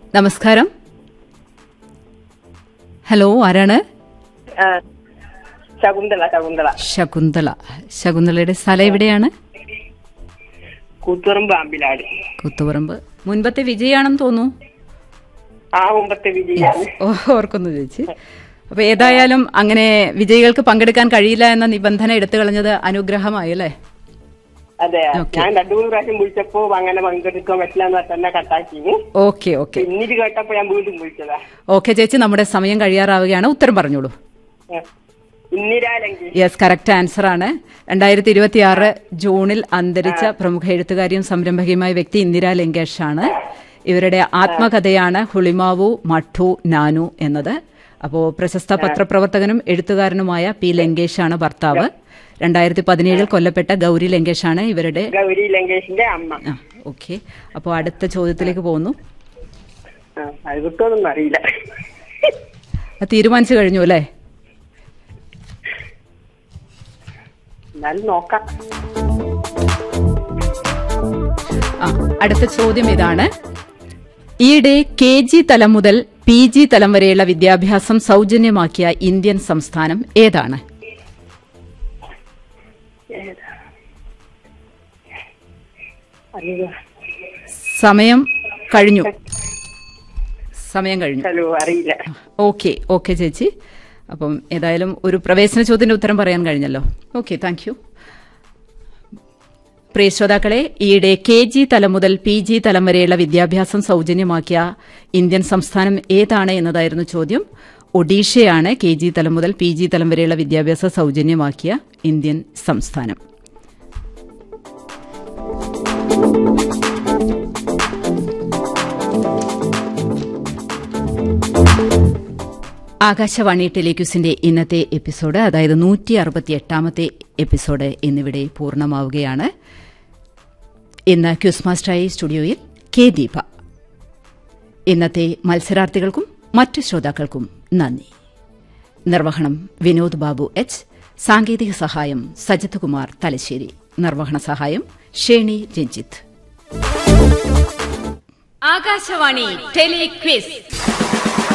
നമസ്കാരം ഹലോ ആരാണ് ആ, ശകുന്തള ശകുന്തള ശകുന്തള ശകുന്തളയുടെ സ്ഥലം എവിടെയാണ് കൂത്തുറമ്പ് ആമ്പിലാട് കുത്തുപറമ്പ് മുൻപത്തെ വിജയാണെന്ന് തോന്നുന്നു ആ മുമ്പത്തെ വിജയാണ് ഓ, ഓർക്കുന്നു ചേച്ചി അപ്പൊ ഏതായാലും അങ്ങനെ വിജയികൾക്ക് പങ്കെടുക്കാൻ കഴിയില്ല എന്ന നിബന്ധന എടുത്തു കളഞ്ഞത് അനുഗ്രഹമായി അല്ലേ അതെ ഓക്കേ. ഞാൻ രണ്ടു മൂന്ന് പ്രാവശ്യം വിളിച്ചപ്പോ അങ്ങനെ പങ്കെടുക്കാൻ പറ്റില്ല എന്ന് തന്നെ കട്ടാക്കി ഓക്കെ ഓക്കെ പിന്നീട് കേട്ടപ്പോ ഞാൻ വീണ്ടും വിളിച്ചതാ ഓക്കെ ചേച്ചി നമ്മുടെ സമയം കഴിയാറാവുകയാണ് ഉത്തരം പറഞ്ഞോളൂ ആ. ഇന്ദിരാലെങ്കിൽ യെസ് കറക്റ്റ് ആൻസർ ആണ് രണ്ടായിരത്തി ഇരുപത്തി ആറ് ജൂണിൽ അന്തരിച്ച പ്രമുഖ എഴുത്തുകാരിയും സംരംഭകയുമായ വ്യക്തി ഇന്ദിര ലങ്കേഷ് ആണ് ഇവരുടെ ആത്മകഥയാണ് ഹുളിമാവു മഠു നാനു എന്നത് അപ്പോ പ്രശസ്ത പത്രപ്രവർത്തകനും എഴുത്തുകാരനുമായ പി ലങ്കേഷ് ആണ് ഭർത്താവ് രണ്ടായിരത്തി പതിനേഴിൽ കൊല്ലപ്പെട്ട ഗൗരി ലങ്കേഷ് ആണ് ഇവരുടെ ഗൗരി ലങ്കേഷിന്റെ അമ്മ ആ ഓക്കെ അപ്പോൾ അടുത്ത ചോദ്യത്തിലേക്ക് പോകുന്നു ആ, അത് കിട്ടുമെന്നൊന്നും അറിയില്ല അത് തീരുമാനിച്ചു കഴിഞ്ഞു അല്ലേ എന്നാലും നോക്കാം ആ അടുത്ത ചോദ്യം ഇതാണ് ഈയിടെ കെ ജി തലം മുതൽ പി ജി തലം വരെയുള്ള വിദ്യാഭ്യാസം സൗജന്യമാക്കിയ ഇന്ത്യൻ സംസ്ഥാനം ഏതാണ് ഏതാ? അറിയില്ല. സമയം കഴിഞ്ഞു സമയം കഴിഞ്ഞു ഹലോ അറിയില്ല ഓക്കെ ഓക്കെ ചേച്ചി അപ്പം ഏതായാലും ഒരു പ്രവേശന ചോദ്യത്തിന്റെ ഉത്തരം പറയാൻ കഴിഞ്ഞല്ലോ ഓക്കെ താങ്ക് യു പ്രിയ ശ്രോതാക്കളെ ഈയിടെ കെ ജി തലം മുതൽ പി ജി തലം വരെയുള്ള വിദ്യാഭ്യാസം സൗജന്യമാക്കിയ ഇന്ത്യൻ സംസ്ഥാനം ഏതാണ് എന്നതായിരുന്നു ചോദ്യം ഒഡീഷയാണ് കെ ജി തലം മുതൽ പി ജി തലം വരെയുള്ള വിദ്യാഭ്യാസം സൗജന്യമാക്കിയ ഇന്ത്യൻ സംസ്ഥാനം ആകാശവാണി ടെലിക്യൂസിന്റെ ഇന്നത്തെ എപ്പിസോഡ് അതായത് നൂറ്റി അറുപത്തി എട്ടാമത്തെ എപ്പിസോഡ് എന്നിവിടെ പൂർണ്ണമാവുകയാണ് ഇന്ന് ക്യൂസ് മാസ്റ്ററായി സ്റ്റുഡിയോയിൽ കെ ദീപ ഇന്നത്തെ മത്സരാർത്ഥികൾക്കും മറ്റു ശ്രോതാക്കൾക്കും നന്ദി നിർവഹണം വിനോദ് ബാബു എച്ച് സാങ്കേതിക സഹായം സജിത് കുമാർ തലശ്ശേരി നിർവഹണ സഹായം ഷേണി രഞ്ജിത്ത് ആകാശവാണി ടെലിക്വിസ്